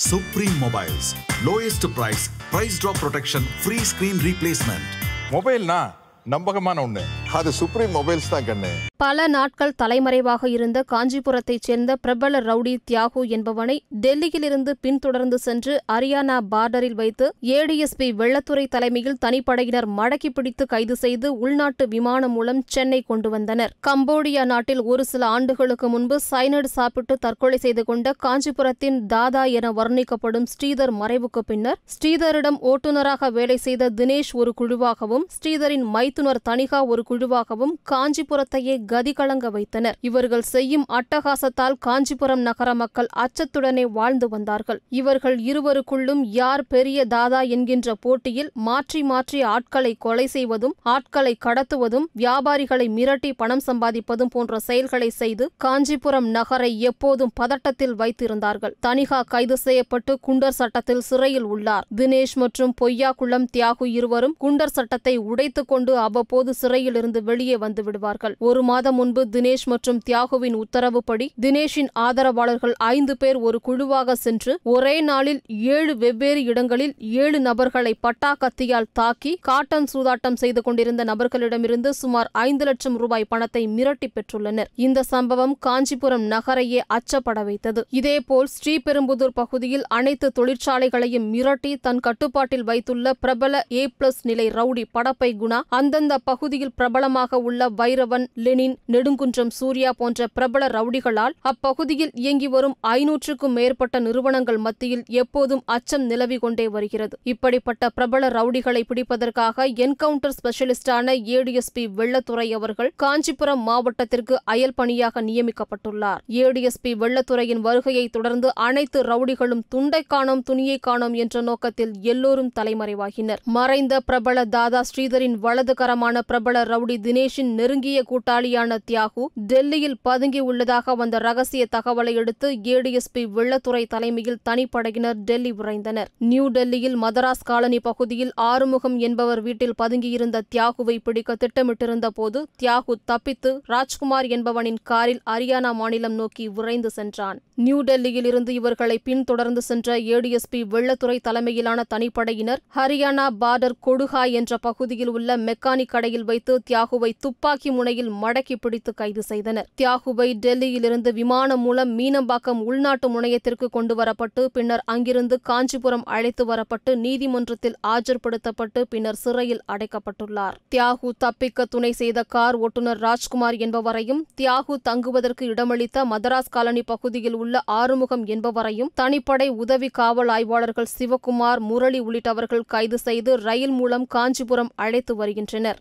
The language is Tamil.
Supreme Mobiles. Lowest price, price drop protection, free screen replacement. மொபைல்னா நம்பகமான ஒண்ணு அது சுப்ரீம் மொபைல்ஸ் தான் கண்ணு பல நாட்கள் தலைமறைவாக இருந்த காஞ்சிபுரத்தைச் சேர்ந்த பிரபல ரவுடி தியாகு என்பவனை டெல்லியிலிருந்து பின்தொடர்ந்து சென்று அரியானா பார்டரில் வைத்து ஏடிஎஸ்பி வெள்ளத்துறை தலைமையில் தனிப்படையினர் மடக்கி பிடித்து கைது செய்து உள்நாட்டு விமானம் மூலம் சென்னை கொண்டு வந்தனர் கம்போடியா நாட்டில் ஒரு சில ஆண்டுகளுக்கு முன்பு சைனடு சாப்பிட்டு தற்கொலை செய்து கொண்ட காஞ்சிபுரத்தின் தாதா என வர்ணிக்கப்படும் ஸ்ரீதர் மறைவுக்கு பின்னர் ஸ்ரீதரிடம் ஓட்டுநராக வேலை செய்த தினேஷ் ஒரு குழுவாகவும் ஸ்ரீதரின் மைத்துனர் தனிகா ஒரு குழுவாகவும் காஞ்சிபுரத்தையே கதிகலங்க வைத்தனர் இவர்கள் செய்யும் அட்டகாசத்தால் காஞ்சிபுரம் நகர மக்கள் அச்சத்துடனே வாழ்ந்து வந்தார்கள் இவர்கள் இருவருக்குள்ளும் யார் பெரிய தாதா என்கின்ற போட்டியில் மாற்றி மாற்றி ஆட்களை கொலை செய்வதும் ஆட்களை கடத்துவதும் வியாபாரிகளை மிரட்டி பணம் சம்பாதிப்பதும் போன்ற செயல்களை செய்து காஞ்சிபுரம் நகரை எப்போதும் பதட்டத்தில் வைத்திருந்தார்கள் தனிகா கைது செய்யப்பட்டு குண்டர் சட்டத்தில் சிறையில் உள்ளார் தினேஷ் மற்றும் பொய்யாக்குளம் தியாகு இருவரும் குண்டர் சட்டத்தை உடைத்துக் கொண்டு அவ்வப்போது சிறையில் இருந்து வெளியே வந்து விடுவார்கள் ஒரு மாதம் முன்பு தினேஷ் மற்றும் தியாகுவின் உத்தரவுப்படி தினேஷின் ஆதரவாளர்கள் ஐந்து பேர் ஒரு குழுவாக சென்று ஒரே நாளில் ஏழு வெவ்வேறு இடங்களில் ஏழு நபர்களை பட்டா கத்தியால் தாக்கி காட்டன் சூதாட்டம் செய்து கொண்டிருந்த நபர்களிடமிருந்து சுமார் ஐந்து லட்சம் ரூபாய் பணத்தை மிரட்டி பெற்றுள்ளனர் இந்த சம்பவம் காஞ்சிபுரம் நகரையே அச்சப்பட வைத்தது இதேபோல் ஸ்ரீபெரும்புதூர் பகுதியில் அனைத்து தொழிற்சாலைகளையும் மிரட்டி தன் கட்டுப்பாட்டில் வைத்துள்ள பிரபல ஏ பிளஸ் நிலை ரவுடி படப்பை குணா அந்தந்த பகுதியில் பிரபலமாக உள்ள வைரவன் லெனின் நெடுங்குன்றம் சூர்யா போன்ற பிரபல ரவுடிகளால் அப்பகுதியில் இயங்கி வரும் ஐநூற்றுக்கும் மேற்பட்ட நிறுவனங்கள் மத்தியில் எப்போதும் அச்சம் நிலவிக் கொண்டே வருகிறது இப்படிப்பட்ட பிரபல ரவுடிகளை பிடிப்பதற்காக என்கவுண்டர் ஸ்பெஷலிஸ்டான ஏடிஎஸ்பி வெள்ளத்துறை அவர்கள் காஞ்சிபுரம் மாவட்டத்திற்கு அயல் பணியாக நியமிக்கப்பட்டுள்ளார் ஏடிஎஸ்பி வெள்ளத்துறையின் வருகையை தொடர்ந்து அனைத்து ரவுடிகளும் துண்டை காணோம் துணியை காணோம் என்ற நோக்கத்தில் எல்லோரும் தலைமறைவாகினர் மறைந்த பிரபல தாதா ஸ்ரீதரின் வலதுகரமான பிரபல ரவுடி தினேஷின் நெருங்கிய கூட்டாளியான தியாகு டெல்லியில் பதுங்கி உள்ளதாக வந்த ரகசிய தகவலை அடுத்து ஏடிஎஸ்பி வெள்ளத்துறை தலைமையில் தனிப்படையினர் டெல்லி விரைந்தனர் நியூ டெல்லியில் மதராஸ் காலனி பகுதியில் ஆறுமுகம் என்பவர் வீட்டில் பதுங்கியிருந்த தியாகுவை பிடிக்க திட்டமிட்டிருந்த போது தியாகு தப்பித்து ராஜ்குமார் என்பவனின் காரில் அரியானா மாநிலம் நோக்கி விரைந்து சென்றான் நியூ டெல்லியில் இருந்து இவர்களை பின்தொடர்ந்து சென்ற ஏடிஎஸ்பி வெள்ளத்துறை தலைமையிலான தனிப்படையினர் ஹரியானா பார்டர் கொடுகா என்ற பகுதியில் உள்ள மெக்கானிக் கடையில் வைத்து தியாகுவை துப்பாக்கி முனையில் மடக்கி பிடித்து கைது செய்தனர் தியாகுவை டெல்லியிலிருந்து விமானம் மூலம் மீனம்பாக்கம் உள்நாட்டு முனையத்திற்கு கொண்டு வரப்பட்டு பின்னர் அங்கிருந்து காஞ்சிபுரம் அழைத்து வரப்பட்டு நீதிமன்றத்தில் ஆஜர்படுத்தப்பட்டு பின்னர் சிறையில் அடைக்கப்பட்டுள்ளார் தியாகு தப்பிக்க துணை செய்த கார் ஓட்டுநர் ராஜ்குமார் என்பவரையும் தியாகு தங்குவதற்கு இடமளித்த மதராஸ் காலனி பகுதியில் உள்ள ஆறுமுகம் என்பவரையும் தனிப்படை உதவி காவல் ஆய்வாளர்கள் சிவகுமார் முரளி உள்ளிட்டவர்கள் கைது செய்து ரயில் மூலம் காஞ்சிபுரம் அழைத்து வருகின்றனர்